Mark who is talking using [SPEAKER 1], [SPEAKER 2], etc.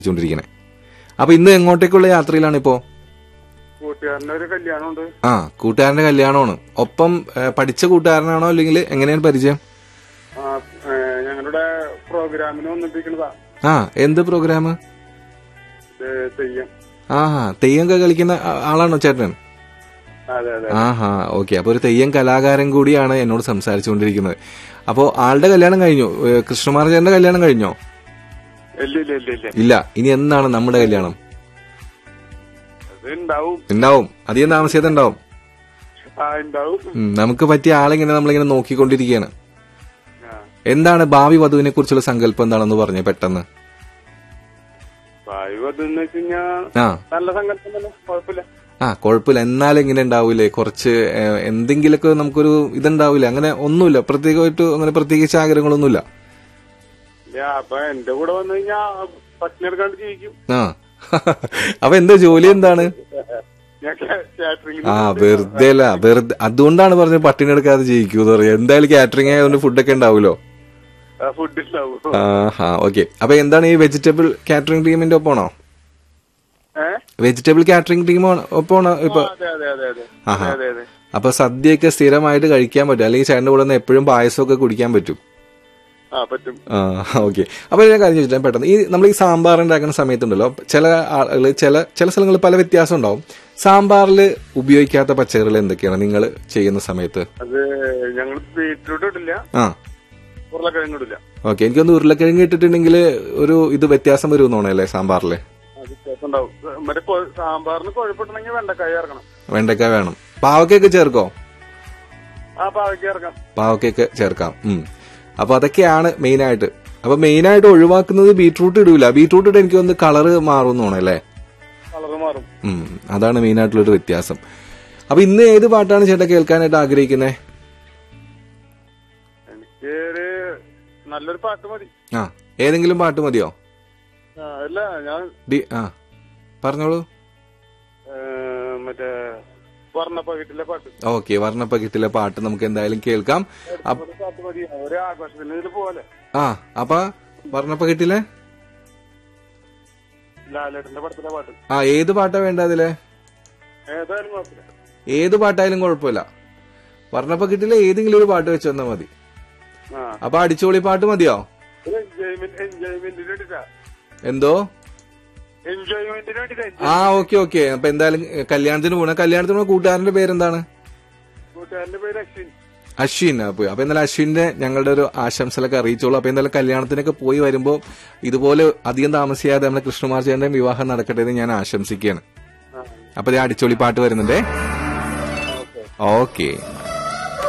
[SPEAKER 1] ാണ് അപ്പൊ ഇന്ന് എങ്ങോട്ടേക്കുള്ള യാത്രയിലാണ് ഇപ്പോ
[SPEAKER 2] കൂട്ടുകാരന്റെ ഒരു കല്യാണമുണ്ട്
[SPEAKER 1] ആ കൂട്ടുകാരന്റെ കല്യാണമാണ് ഒപ്പം ഏ, പഠിച്ച കൂട്ടുകാരനാണോ അല്ലെങ്കിൽ എങ്ങനെയാണ് പരിചയം
[SPEAKER 2] ആ, ഏ, ഞങ്ങളുടെ പ്രോഗ്രാമിന് വന്നിട്ടിരിക്കുന്നതാ
[SPEAKER 1] ആ എന്ത് പ്രോഗ്രാം
[SPEAKER 2] ഇത് തെയ്യം
[SPEAKER 1] ആഹാ തെയ്യം കളിക്കുന്ന ആ- ആളാണോ ചേട്ടൻ
[SPEAKER 2] അതെ അതെ
[SPEAKER 1] ആഹാ ഓക്കെ അപ്പൊ ഒരു തെയ്യം കലാകാരൻ കൂടിയാണ് എന്നോട് സംസാരിച്ചുകൊണ്ടിരിക്കുന്നത് അപ്പോ ആളുടെ കല്യാണം കഴിഞ്ഞു ഏ, കൃഷ്ണകുമാർ ചേട്ടന്റെ കല്യാണം കഴിഞ്ഞോ
[SPEAKER 2] ഇല്ല ഇല്ല ഇല്ല ഇല്ല
[SPEAKER 1] ഇല്ല ഇനി എന്നാണ് നമ്മുടെ കല്യാണം
[SPEAKER 2] അത് ഉണ്ടാവും
[SPEAKER 1] ഉണ്ടാവും അധികം താമസിയാതെ ഉണ്ടാവും
[SPEAKER 2] ആ ഉണ്ടാവും
[SPEAKER 1] ഉം, നമുക്ക് പറ്റിയ ആളിങ്ങനെ നമ്മളിങ്ങനെ നോക്കിക്കൊണ്ടിരിക്കുകയാണ്
[SPEAKER 2] ആ,
[SPEAKER 1] എന്താണ് ഭാവി വധുവിനെ കുറിച്ചുള്ള സങ്കല്പം എന്താണെന്ന് പറഞ്ഞേ പെട്ടെന്ന്
[SPEAKER 2] വായു അതെന്ന് വെച്ച് കഴിഞ്ഞാ
[SPEAKER 1] ആ
[SPEAKER 2] നല്ല സങ്കല്പം തന്നെ കുഴപ്പമില്ല
[SPEAKER 1] ആ കുഴപ്പമില്ല എന്നാലും ഇങ്ങനെ ഉണ്ടാവൂലേ കുറച്ച് ഏ, എന്തെങ്കിലുമൊക്കെ നമുക്കൊരു ഇതുണ്ടാവില്ല അങ്ങനെ ഒന്നുമില്ല പ്രത്യേകമായിട്ട് അങ്ങനെ പ്രത്യേകിച്ച് ആഗ്രഹങ്ങളൊന്നുമില്ല
[SPEAKER 2] ഇല്ല അപ്പൊ എന്റെ കൂടെ വന്നു കഴിഞ്ഞാ പട്ടിണി എടുക്കാണ്ട് ജീവിക്കും
[SPEAKER 1] ആ അപ്പൊ എന്താ ജോലി എന്താണ്
[SPEAKER 2] ഞാൻ കാറ്ററിംഗ്
[SPEAKER 1] ആ വെറുതെ അല്ല വെറുതെ അതുകൊണ്ടാണ് പറഞ്ഞത് പട്ടിണി എടുക്കാതെ ജയിക്കൂ എന്ന് പറയാം എന്തായാലും കാറ്ററിംഗ് ആയതുകൊണ്ട് ഫുഡൊക്കെ ഉണ്ടാവുമല്ലോ
[SPEAKER 2] ഫുഡ് ഉണ്ടാവും
[SPEAKER 1] ആ ഹാ ഓക്കെ അപ്പൊ എന്താണ് ഈ വെജിറ്റബിൾ കാറ്ററിംഗ് ടീമിന്റെ ഒപ്പമാണോ
[SPEAKER 2] ഏ
[SPEAKER 1] വെജിറ്റബിൾ കാറ്ററിംഗ് ടീം ഒപ്പമാണോ ഇപ്പൊ
[SPEAKER 2] അതെ അതെ അതെ അതെ
[SPEAKER 1] ആഹാ.
[SPEAKER 2] അതെ അതെ
[SPEAKER 1] അപ്പൊ സദ്യയൊക്കെ സ്ഥിരമായിട്ട് കഴിക്കാൻ പറ്റും അല്ലെങ്കിൽ ചേട്ടന്റെ കൂടെ നിന്ന് എപ്പോഴും പായസമൊക്കെ കുടിക്കാൻ പറ്റും
[SPEAKER 2] ആ പറ്റും
[SPEAKER 1] ആ ഓക്കെ അപ്പൊ ഞാൻ കാര്യം ചോദിച്ചാൽ പെട്ടെന്ന് ഈ നമ്മൾ ഈ സാമ്പാർ ഉണ്ടാക്കുന്ന സമയത്തുണ്ടല്ലോ ചില ആളുകൾ ചില ചില സ്ഥലങ്ങളിൽ പല വ്യത്യാസം ഉണ്ടാവും സാമ്പാറിൽ ഉപയോഗിക്കാത്ത പച്ചക്കറികൾ എന്തൊക്കെയാണ് നിങ്ങൾ ചെയ്യുന്ന സമയത്ത്
[SPEAKER 2] അത് ഞങ്ങൾ ബീറ്റ്റൂട്ട് ഇടില്ല
[SPEAKER 1] ആ
[SPEAKER 2] ഉരുളക്കിഴങ്ങ് ഇടില്ല
[SPEAKER 1] ഓക്കെ എനിക്കൊന്ന് ഉരുളക്കിഴങ്ങ് ഇട്ടിട്ടുണ്ടെങ്കിൽ ഒരു ഇത് വ്യത്യാസം വരുമെന്ന് അല്ലേ സാമ്പാറിലെ
[SPEAKER 2] അത് വ്യത്യാസം ഉണ്ടാവും മറ്റേ കൊ- സാമ്പാറിന് കുഴപ്പമുണ്ടെങ്കിൽ വെണ്ടക്കായ ഇറക്കണം
[SPEAKER 1] വെണ്ടക്ക വേണം പാവക്കയൊക്കെ ചേർക്കോ
[SPEAKER 2] ആ പാവയ്ക്ക് ഇറക്കാം
[SPEAKER 1] പാവക്കയൊക്കെ ചേർക്കാം ഉം അപ്പൊ അതൊക്കെയാണ് മെയിൻ ആയിട്ട് അപ്പൊ മെയിൻ ആയിട്ട് ഒഴിവാക്കുന്നത് ബീട്രൂട്ട് ഇടൂല ബീട്രൂട്ട് ഇട്ട് എനിക്ക് ഒന്ന് കളറ് മാറുന്നു അല്ലേ
[SPEAKER 2] കളറ് മാറും
[SPEAKER 1] ഉം അതാണ് മെയിൻ ആയിട്ടുള്ളൊരു വ്യത്യാസം അപ്പൊ ഇന്ന് ഏത് പാട്ടാണ് ചേട്ടാ കേൾക്കാനായിട്ട് ആഗ്രഹിക്കുന്നത്
[SPEAKER 2] എനിക്ക് ഒരു നല്ലൊരു പാട്ട് മതി
[SPEAKER 1] ആ ഏതെങ്കിലും പാട്ട് മതിയോ
[SPEAKER 2] ആ, അല്ല ഞാൻ
[SPEAKER 1] ഡി ആ പറഞ്ഞോളൂ
[SPEAKER 2] ഏ, മറ്റേ വർണ്ണപ്പ വീട്ടിലെ പാട്ട്
[SPEAKER 1] ഓക്കെ വർണ്ണപ്പകിട്ടിലെ പാട്ട് നമുക്ക് എന്തായാലും കേൾക്കാം അപ്പ-
[SPEAKER 2] ഒരു പാട്ട് മതി ഒരു ആഘോഷത്തിന് ഇതിൽ പോലെ
[SPEAKER 1] ആ അപ്പൊ വർണ്ണപ്പകിട്ടിലെ
[SPEAKER 2] ലാലേട്ടന്റെ പടത്തിലെ പാട്ട്
[SPEAKER 1] ആ ഏത് പാട്ടാ വേണ്ട അതിലെ
[SPEAKER 2] ഏതായാലും കുഴപ്പമില്ല
[SPEAKER 1] ഏത് പാട്ടായാലും കുഴപ്പമില്ല വർണ്ണപ്പകിട്ടിലെ ഏതെങ്കിലും ഒരു പാട്ട് വെച്ച് തന്നാ മതി
[SPEAKER 2] ആ
[SPEAKER 1] അപ്പൊ അടിച്ചോളി പാട്ട് മതിയോ
[SPEAKER 2] ഒരു എൻജോയ്മെന്റ് എൻജോയ്മെന്റിന് വേണ്ടിട്ടാ
[SPEAKER 1] എന്തോ
[SPEAKER 2] എൻജോയ്മെന്റിന് വേണ്ടിട്ടാ
[SPEAKER 1] ആ ഓക്കെ ഓക്കെ അപ്പൊ എന്തായാലും ഏ, കല്യാണത്തിന് പോണ കല്യാണത്തിന് പോണ കൂട്ടുകാരന്റെ പേരെന്താണ്
[SPEAKER 2] കൂട്ടുകാരന്റെ പേര് അശ്വിൻ
[SPEAKER 1] അശ്വിൻ അപ്പൊ അപ്പൊ എന്തായാലും അശ്വിന്റെ ഞങ്ങളുടെ ഒരു ആശംസകളൊക്കെ അറിയിച്ചോളൂ അപ്പൊ എന്തായാലും കല്യാണത്തിനൊക്കെ പോയി വരുമ്പോൾ ഇതുപോലെ അധികം താമസിയാതെ നമ്മുടെ കൃഷ്ണകുമാർ ചേട്ടന്റെ വിവാഹം നടക്കട്ടെ എന്ന് ഞാൻ ആശംസിക്കുകയാണ്
[SPEAKER 2] ആ
[SPEAKER 1] അപ്പൊ ദേ അടിച്ചോളി പാട്ട് വരുന്നുണ്ടേ
[SPEAKER 2] ഓക്കെ
[SPEAKER 1] ഓക്കെ